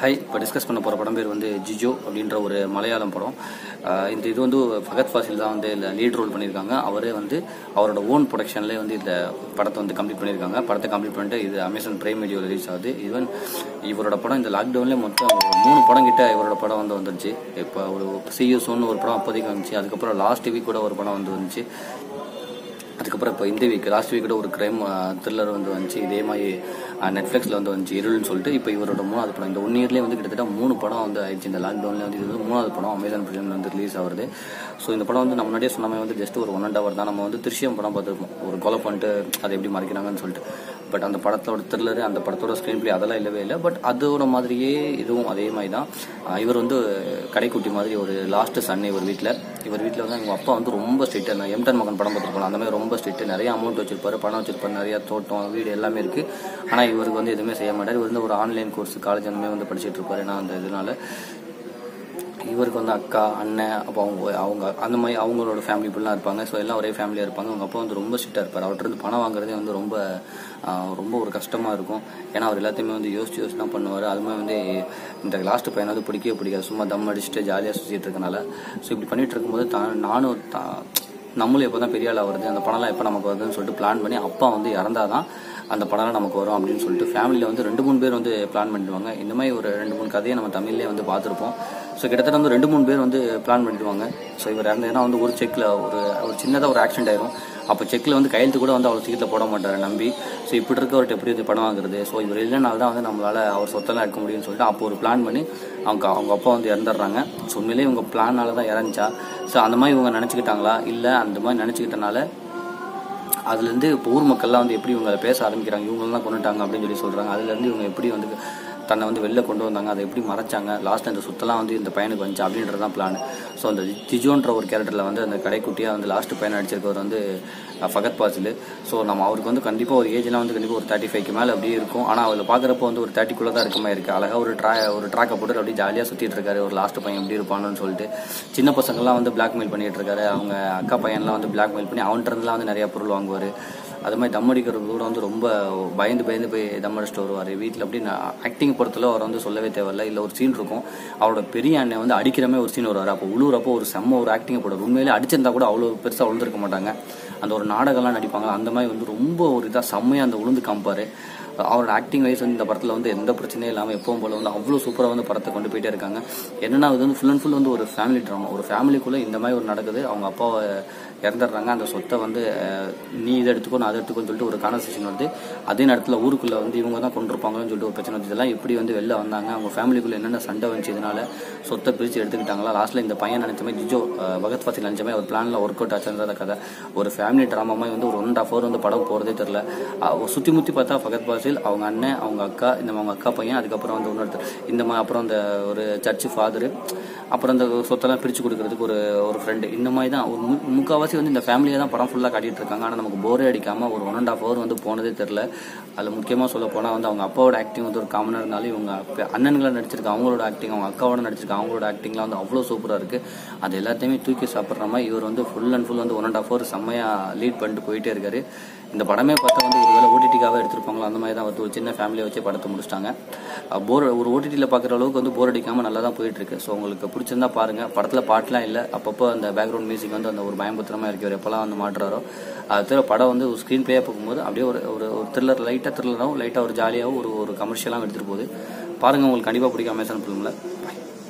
high இப்போ discuss பண்ண போகிற படம் பேர் வந்து ஜிஜோ அப்படின்ற ஒரு மலையாளம் படம் அஹ் இந்த இது வந்து ஃபகத் ஃபாசில் தான் வந்து இதில் லீட் ரோல் பண்ணியிருக்காங்க அவரே வந்து அவரோட ஓன் ப்ரொடக்ஷன்லேயே வந்து இந்த படத்தை வந்து கம்ப்ளீட் பண்ணியிருக்காங்க படத்தை கம்ப்ளீட் பண்ணிட்டு இது அமேசான் பிரைம் வீடியோ ரிலீஸ் ஆகுது ஈவன் இவரோட படம் இந்த லாக்டவுன்லேயே மொத்தம் ஒரு மூணு படம் கிட்ட இவரோட படம் வந்து வந்துருச்சு இப்போ ஒரு சியூசோன்னு ஒரு படம் அப்போதைக்கு வந்துச்சு அதுக்கப்புறம் லாஸ்ட் வீக் கூட ஒரு படம் வந்து வந்துச்சு அதுக்கப்புறம் இப்போ இந்த வீக் லாஸ்ட் வீக் கூட ஒரு கிரைம் த்ரில்லர் வந்து வந்துச்சு இதே மாதிரி நெட்ஃப்ளிக்ஸில் வந்து வந்துச்சு இருள்னு சொல்லிட்டு இப்போ இவரோட மூணாவது படம் இந்த ஒன் இயர்லேயே வந்து கிட்டத்தட்ட மூணு படம் வந்து ஆயிடுச்சு இந்த லாக்டவுன்லேயே வந்து இது வந்து மூணாவது படம் அமேசான் பிரியம் வந்து ரிலீஸ் ஆகுது ஸோ இந்த படம் வந்து நம்ம முன்னாடியே சொன்ன மாதிரி வந்து ஜஸ்ட் ஒரு ஒன் அண்ட் ஹவர் தான் நம்ம வந்து திருஷ்யம் படம் பார்த்துருப்போம் ஒரு கொலை பண்ணிட்டு அதை எப்படி மறைக்கிறாங்கன்னு சொல்லிட்டு பட் அந்த படத்தோட த்ரில்லர் அந்த படத்தோட ஸ்க்ரீன் பிளே அதெல்லாம் இல்லவே இல்லை பட் அதோட மாதிரியே இதுவும் அதே மாதிரி தான் ஆஹ் இவர் வந்து கடைக்குட்டி மாதிரி ஒரு லாஸ்ட் சன் இவர் வீட்டில் இவர் வீட்டில் வந்து எங்கள் அப்பா வந்து ரொம்ப ஸ்ட்ரிக்ட் நான் எம்டன் மகன் படம் பார்த்துருப்போம் அந்த மாதிரி ரொம்ப ஸ்ட்ரிக்ட் நிறைய அமௌண்ட் வச்சிருப்பாரு பணம் வச்சிருப்பாரு நிறைய தோட்டம் வீடு எல்லாமே இருக்கு ஆனால் இவருக்கு வந்து எதுவுமே செய்ய மாட்டார் இவர் வந்து ஒரு ஆன்லைன் கோர்ஸ் காலேஜ் அந்த மாதிரி வந்து படிச்சுட்டு இருப்பாரு ஏன்னா அந்த இதனால இவருக்கு வந்து அக்கா அண்ணன் அப்போ அவங்க அவங்க அந்த மாதிரி அவங்களோட ஃபேமிலி இப்படிலாம் இருப்பாங்க ஸோ எல்லாம் ஒரே ஃபேமிலியாக இருப்பாங்க அவங்க அப்பா வந்து ரொம்ப ஸ்ட்ரிக்டாக இருப்பார் அவர்கிட்ட இருந்து பணம் வாங்குறதே வந்து ரொம்ப ஆஹ், ரொம்ப ஒரு கஷ்டமாக இருக்கும் ஏன்னா அவர் எல்லாத்தையுமே வந்து யோசிச்சு யோசிச்சு தான் பண்ணுவார் அது மாதிரி வந்து இந்த லாஸ்ட் பையனை வந்து பிடிக்கவே பிடிக்காது சும்மா தம் அடிச்சுட்டு ஜாலியாக சுற்றிட்டு இருக்கனால ஸோ இப்படி பண்ணிட்டு இருக்கும்போது தான் நானும் தா- நம்மளும் எப்போ தான் பெரிய ஆளாக வருது அந்த படம்லாம் எப்போ நமக்கு வருதுன்னு சொல்லிட்டு பிளான் பண்ணி அப்பா வந்து இறந்தாதான் அந்த படம்லாம் நமக்கு வரும் அப்படின்னு சொல்லிட்டு ஃபேமிலியில் வந்து ரெண்டு மூணு பேர் வந்து பிளான் பண்ணிடுவாங்க இந்த மாதிரி ஒரு ரெண்டு மூணு கதையை நம்ம தமிழ்லேயே வந்து பார்த்துருப்போம் ஸோ கிட்டத்தட்ட வந்து ரெண்டு மூணு பேர் வந்து பிளான் பண்ணிடுவாங்க ஸோ இவர் இறந்ததுன்னா வந்து ஒரு செக்கில் ஒரு ஒரு சின்னதாக ஒரு ஆக்சிடென்ட் ஆயிரும் அப்போ செக்கில் வந்து கையெழுத்து கூட வந்து அவ்வளோ சீக்கிரத்தில் போட மாட்டார் நம்பி ஸோ இப்படி இருக்கவர்கிட்ட எப்படி இது படம் வாங்குறது ஸோ இவர் இல்லைனால தான் வந்து நம்மளால் அவர் சொத்தெல்லாம் எடுக்க முடியும்னு சொல்லிட்டு அப்போ ஒரு பிளான் பண்ணி அவங்க அவங்க அப்பா வந்து இறந்துடுறாங்க ஸோ உண்மையிலேயே இவங்க பிளானால தான் இறந்துச்சா ஸோ அந்த மாதிரி இவங்க நினச்சிக்கிட்டாங்களா இல்லை அந்த மாதிரி நினச்சிக்கிட்டனால அதுலேருந்து இப்போ ஊர் மக்கள்லாம் வந்து எப்படி இவங்க பேச ஆரம்பிக்கிறாங்க இவங்களெல்லாம் கொண்டுட்டாங்க அப்படின்னு சொல்லி சொல்கிறாங்க அதுலேருந்து இவங்க எப்படி வந்து தன்னை வந்து வெளில கொண்டு வந்தாங்க அதை எப்படி மறைச்சாங்க லாஸ்ட் அந்த சுத்தலாம் வந்து இந்த பையனுக்கு வந்துச்சு அப்படின்றது தான் பிளான் ஸோ அந்த ஜிஜோன்ற ஒரு கேரக்டரில் வந்து அந்த கடைக்குட்டியாக வந்து லாஸ்ட் பையன் அடிச்சிருக்கவர் வந்து அஹ், ஃபகத் பாசில் ஸோ நம்ம அவருக்கு வந்து கண்டிப்பாக ஒரு ஏஜ்லாம் வந்து கண்டிப்பாக ஒரு தேர்ட்டி ஃபைவ்க்கு மேலே அப்படியே இருக்கும் ஆனால் அதில் பார்க்குறப்போ வந்து ஒரு தேர்ட்டிக்குள்ளே தான் இருக்க மாதிரி இருக்குது அழகாக ஒரு ட்ரா ஒரு ட்ராக்கை போட்டு அப்படியே ஜாலியாக சுற்றிட்டு இருக்காரு ஒரு லாஸ்ட் பையன் எப்படி இருப்பான்னு சொல்லிட்டு சின்ன பசங்கள்லாம் வந்து பிளாக்மெயில் பண்ணிட்டு இருக்காரு அவங்க அக்கா பையன்லாம் வந்து பிளாக்மெயில் பண்ணி அவன்கிட்ட இருந்துலாம் வந்து நிறைய பொருள் வாங்குவார் அது மாதிரி தம் அடிக்கிறது கூட வந்து ரொம்ப பயந்து பயந்து போய் தம் அடிச்சுட்டு வருவார் வீட்டில் அப்படி ஆக்டிங் பொறுத்தல அவர் வந்து சொல்லவே தேவையில்ல இல்லை ஒரு சீன் இருக்கும் அவரோட பெரிய அண்ணன் வந்து அடிக்கிறமே ஒரு சீன் வருவார் அப்போ உழுவுறப்போ ஒரு செம்ம ஒரு ஆக்டிங் போடுவார் உண்மையிலே அடிச்சிருந்தா கூட அவ்வளோ பெருசாக விழுந்திருக்க மாட்டாங்க அந்த ஒரு நாடகம்லாம் நடிப்பாங்க அந்த மாதிரி வந்து ரொம்ப ஒரு இதாக செம்மையாக அந்த உளுந்து காமிப்பார் அவரோட ஆக்டிங் வைஸ் வந்து இந்த படத்தில் வந்து எந்த பிரச்சனையும் இல்லாமல் எப்பவும் போல வந்து அவ்வளோ சூப்பராக வந்து படத்தை கொண்டு போயிட்டே இருக்காங்க என்னன்னா இது வந்து ஃபுல் அண்ட் ஃபுல் வந்து ஒரு ஃபேமிலி ட்ராமா ஒரு ஃபேமிலிக்குள்ளே இந்த மாதிரி ஒரு நடக்குது அவங்க அப்பாவை இறந்துடுறாங்க அந்த சொத்தை வந்து அஹ், நீ இதை எடுத்துக்கோ நான் அதை எடுத்துக்கோன்னு சொல்லிட்டு ஒரு கான்வர்சேஷன் வந்து அதே நேரத்தில் ஊருக்குள்ளே வந்து இவங்க தான் கொண்டிருப்பாங்கன்னு சொல்லிட்டு ஒரு பிரச்சனை வந்து இதெல்லாம் எப்படி வந்து வெளில வந்தாங்க அவங்க ஃபேமிலிக்குள்ளே என்னென்ன சண்டை வந்துச்சு இதனால சொத்தை பிரித்து எடுத்துக்கிட்டாங்களா லாஸ்ட்டில் இந்த பையன் நினைச்ச மாதிரி ஜிஜோ அஹ், பகத் ஃபாசில் நினைச்ச மாதிரி ஒரு பிளானில் ஒர்க் அவுட் ஆச்சுன்றத கதை ஒரு ஃபேமிலி ட்ராமா மாதிரி வந்து ஒரு ஒன் அண்ட் ஆஃப் ஹவர் வந்து படம் போகிறதே தெரில சுற்றி முற்றி பார்த்தா ஃபகத் பாசில் அவங்க அண்ணன் அவங்க அக்கா இந்த அவங்க அக்கா பையன் அதுக்கப்புறம் வந்து இன்னொருத்தர் இந்த மாதிரி அப்புறம் அந்த ஒரு சர்ச்சு ஃபாதரு அப்புறம் இந்த சொத்தெல்லாம் பிரித்து கொடுக்கறதுக்கு ஒரு ஒரு ஃப்ரெண்டு இந்த மாதிரி தான் ஒரு மு- முக்கால்வாசி வந்து இந்த ஃபேமிலியை தான் படம் ஃபுல்லாக காட்டிட்டு இருக்காங்க ஆனால் நமக்கு போரே அடிக்காமல் ஒரு ஒன் அண்ட் ஆஃப் ஹவர் வந்து போனதே தெரில அதில் முக்கியமாக சொல்ல போனால் வந்து அவங்க அப்பாவோட ஆக்டிங் வந்து ஒரு காமனாக இருந்தாலும் இவங்க அப்ப- அண்ணன்களை நடிச்சிருக்காங்க அவங்களோட ஆக்டிங் அவங்க அக்காவோட நடிச்சிருக்காங்க அவங்களோட ஆக்டிங்லாம் வந்து அவ்வளோ சூப்பராக இருக்குது அது எல்லாத்தையுமே தூக்கி சாப்பிட்ற மாதிரி இவர் வந்து ஃபுல் அண்ட் ஃபுல் வந்து ஒன் அண்ட் ஆஃப் ஹவர் செம்மையாக லீட் பண்ணிட்டு போயிட்டே இருக்காரு இந்த படமே பார்த்தா வந்து ஒரு வேளை ஓடிடிக்காக எடுத்திருப்பாங்களோ அந்த மாதிரி தான் வந்து ஒரு சின்ன ஃபேமிலியை வச்சு படத்தை முடிச்சிட்டாங்க போர் ஒரு ஓடிடியில் பார்க்குற அளவுக்கு வந்து போர் அடிக்காமல் நல்லா தான் போயிட்டு இருக்கு ஸோ உங்களுக்கு பிடிச்சிருந்தா பாருங்க படத்தில் பாட்டுலாம் இல்லை அப்பப்போ அந்த பேக்ரவுண்ட் மியூசிக் வந்து அந்த ஒரு பயம்பத்திரமா இருக்கு இவர் எப்போல்லாம் வந்து மாட்டுறாரோ அது தவிர படம் வந்து ஒரு ஸ்க்ரீன் பிளேயாக பார்க்கும்போது அப்படியே ஒரு ஒரு ஒரு த்ரில்லர் லைட்டாக த்ரில்லராகவும் லைட்டாக ஒரு ஜாலியாகவும் ஒரு ஒரு கமர்ஷியலாகவும் எடுத்துகிட்டு போகுது பாருங்க உங்களுக்கு கண்டிப்பாக பிடிக்கும் அமேசான் ஃபிலிமில் பாய்